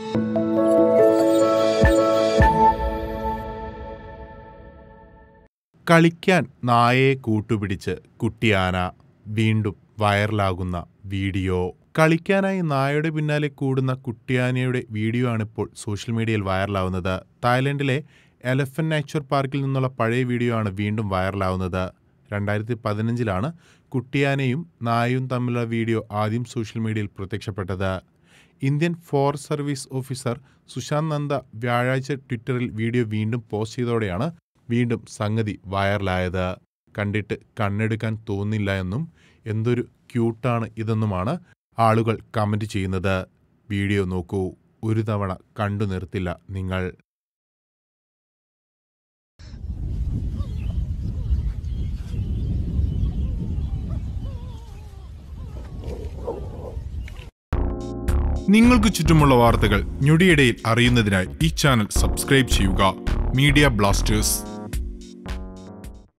കളിക്കാൻ നായയെ കൂട്ടുപിടിച്ച് കുട്ടിയാന വീണ്ടും വൈറലാകുന്ന വീഡിയോ കളിക്കാനായി നായയുടെ പിന്നാലെ കൂടുന്ന കുട്ടിയാനയുടെ വീഡിയോ ആണിപ്പോൾ സോഷ്യൽ മീഡിയയിൽ വൈറലാവുന്നത് തായ്ലൻഡിലെ എലഫന്റ് നാച്ചുർ പാർക്കിൽ നിന്നുള്ള പഴയ വീഡിയോ ആണ് വീണ്ടും വൈറലാവുന്നത് രണ്ടായിരത്തി പതിനഞ്ചിലാണ് കുട്ടിയാനയും നായയും തമ്മിലുള്ള വീഡിയോ ആദ്യം സോഷ്യൽ മീഡിയയിൽ പ്രത്യക്ഷപ്പെട്ടത് Indian forest service officer Sushant Nanda വ്യാഴാഴ്ച ട്വിറ്ററിൽ വീഡിയോ വീണ്ടും പോസ്റ്റ് ചെയ്തതോടെയാണ് വീണ്ടും സംഗതി വൈറലായത് കണ്ടിട്ട് കണ്ണെടുക്കാൻ തോന്നില്ല എന്നും എന്തൊരു ക്യൂട്ടാണ് ഇതെന്നുമാണ് ആളുകൾ കമന്റ് ചെയ്യുന്നത് വീഡിയോ നോക്കൂ ഒരു തവണ കണ്ടു നിർത്തില്ല നിങ്ങൾ നിങ്ങൾക്ക് ചുറ്റുമുള്ള വാർത്തകൾ ഞൊടിയിടയിൽ അറിയുന്നതിനായി ഈ ചാനൽ സബ്സ്ക്രൈബ് ചെയ്യുക മീഡിയ ബ്ലാസ്റ്റേഴ്സ്